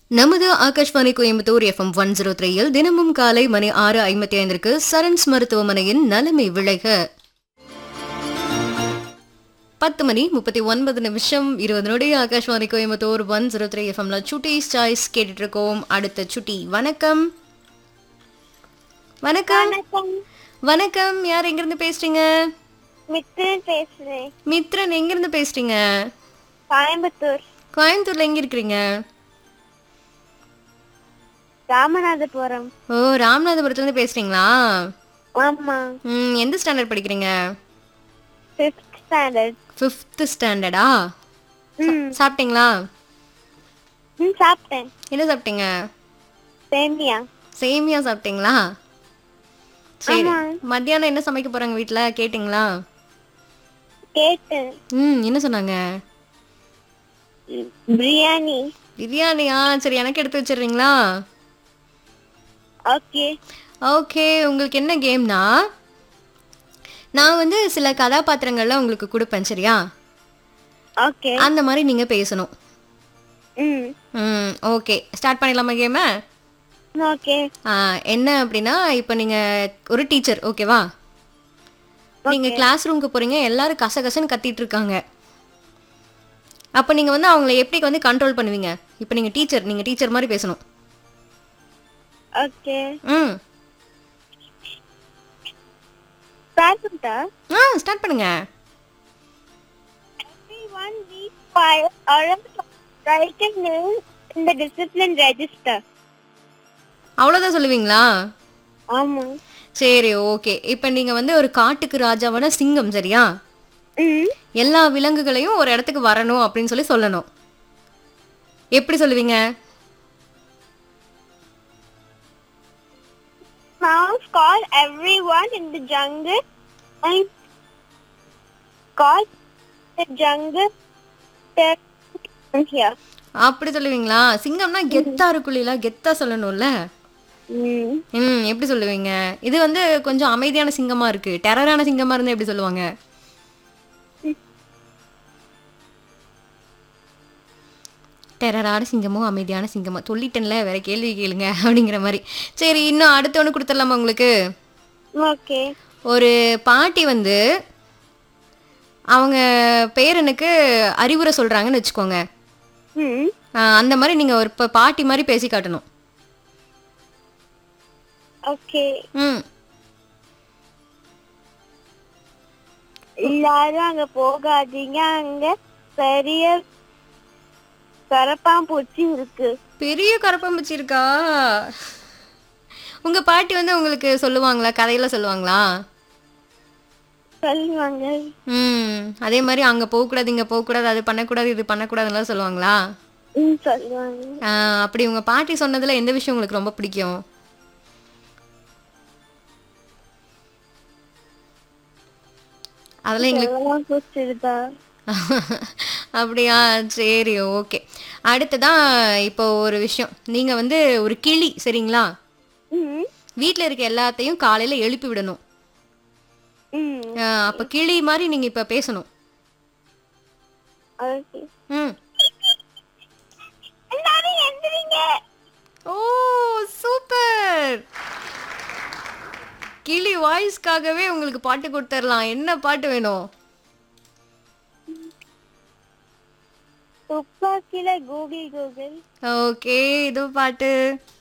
நமது Akashvani Coimbatore FM one zero த்ரீயில் தினமும் காலை மணி ஆறு ஐம்பத்தி ஐந்திற்கு சரண்ஸ் மருத்துவமனையின் நலமை விளைக பத்து மணி முப்பத்தி ஒன்பது நிமிஷம் இருபது நொடி Akashvani Coimbatore one zero three எஃப்எம்ல சுட்டிஸ் சாய்ஸ் கேட்டுட்டு இருக்கோம் அடுத்த சுட்டி வணக்கம் வணக்கம் வணக்கம் வணக்கம் யார் எங்கிருந்து பேசுறீங்க மித்ரன் பேசுறேன் மித்ரன் எங்கிருந்து பேசுறீங்க கோயம்புத்தூர் கோயம்புத்தூர்ல எங்க இருக்கிறீங்க ராமநாதபுரம் ஓ ராமநாதபுரத்துல இருந்து பேசுறீங்களா ஆமா ம், எந்த ஸ்டாண்டர்ட் படிக்கிறீங்க ஃபிஃப்த் ஸ்டாண்டர்ட் ஃபிஃப்த் ஸ்டாண்டர்டா ம் சாப்பிட்டீங்களா ம் சாப்பிட்டேன் என்ன சாப்பிட்டீங்க சேமியா சேமியா சாப்பிட்டீங்களா சரி ஆமா. மத்தியானம் என்ன சமைக்க போறாங்க வீட்ல கேட்டிங்களா கேட்டேன் ம் என்ன சொன்னாங்க பிரியாணி பிரியாணியா சரி எனக்கு எடுத்து வச்சிடுறீங்களா ஓகே ஓகே உங்களுக்கு என்ன கேம்னா நான் வந்து சில கதாபாத்திரங்கள்ல உங்களுக்கு கொடுப்பேன் சரியா ஓகே அந்த மாதிரி நீங்க பேசணும் ம் ம் ஓகே ஸ்டார்ட் பண்ணிடலாமா கேமை ஓகே என்ன அப்படின்னா இப்போ நீங்க ஒரு டீச்சர் ஓகேவா நீங்க கிளாஸ் ரூமுக்கு போறீங்க எல்லாரும் கசகசன்னு கத்திட்டு இருக்காங்க அப்போ நீங்க வந்து அவங்கள எப்படி வந்து கண்ட்ரோல் பண்ணுவீங்க இப்போ நீங்க டீச்சர் நீங்க டீச்சர் மாதிரி பேசணும் ஓகே ம் ஸ்டார்ட் பண்ணிட்டா ஆ ஸ்டார்ட் பண்ணுங்க Everyone read file around write a name in the discipline register. அவ்வளோதான் சொல்லுவீங்களா ஆமா சரி ஓகே இப்போ நீங்க வந்து ஒரு காட்டுக்கு ராஜாவான சிங்கம் சரியா ம் எல்லா விலங்குகளையும் ஒரு இடத்துக்கு வரணும் அப்படின்னு சொல்லி சொல்லணும் எப்படி சொல்லுவீங்க Mouse call everyone in the jungle and call the jungle to come here. அப்படி சொல்லுவீங்களா சிங்கம்னா கெத்தா இருக்குல்ல கெத்தா சொல்லணும்ல Mm. ம் எப்படி சொல்லுவீங்க இது வந்து கொஞ்சம் அமைதியான சிங்கமா இருக்கு டெரரான சிங்கமா இருந்தா எப்படி சொல்லுவாங்க டெரரான சிங்கமோ அமைதியான சிங்கமோ சொல்லிட்டேன்ல வேற கேள்வி கேளுங்க அப்படிங்கிற மாதிரி சரி இன்னும் அடுத்த ஒன்று கொடுத்துடலாமா உங்களுக்கு Okay. ஒரு பாட்டி வந்து அவங்க பேரனுக்கு அறிவுரை சொல்றாங்கன்னு வச்சுக்கோங்க Hmm. ஆஹ் அந்த மாதிரி நீங்க ஒரு இப்போ பாட்டி மாதிரி பேசி காட்டணும் Okay. ம் எல்லாரும் அங்க போகாதீங்க அங்க பெரிய கரப்பாம்பூச்சி இருக்கு பெரிய கரப்பாம்பூச்சி இருக்கா உங்க பாட்டி வந்து உங்களுக்கு சொல்லுவாங்களா கதையில சொல்லுவாங்களா சொல்லுவாங்க ம் அதே மாதிரி அங்க போகக்கூடாது இங்க போகக்கூடாது அது பண்ணக்கூடாது இது பண்ணக்கூடாதுலாம் சொல்லுவாங்களா ம் சொல்லுவாங்க ஆ, அப்படி உங்க பாட்டி சொன்னதுல எந்த விஷயம் உங்களுக்கு ரொம்ப பிடிக்கும் அதெல்லாம் எங்களுக்கு கரப்பாம்பூச்சி இருக்கா அப்படியா சரி ஓகே அடுத்ததான் இப்போ ஒரு விஷயம் நீங்க வந்து ஒரு கிளி சரிங்களா ம் வீட்ல இருக்க எல்லாத்தையும் காலையில எழுப்பி விடணும் ம் ஆஹ் அப்ப கிளி மாதிரி நீங்க இப்ப பேசணும் ஓகே ம் எல்லாரும் எந்திரிங்க ஓ சூப்பர் கிளி வாய்ஸ்க்காகவே உங்களுக்கு பாட்டு கொடுத்துடலாம் என்ன பாட்டு வேணும் துப்பாக்கில கூகுள் கூகுள் ஓகே இது பாட்டு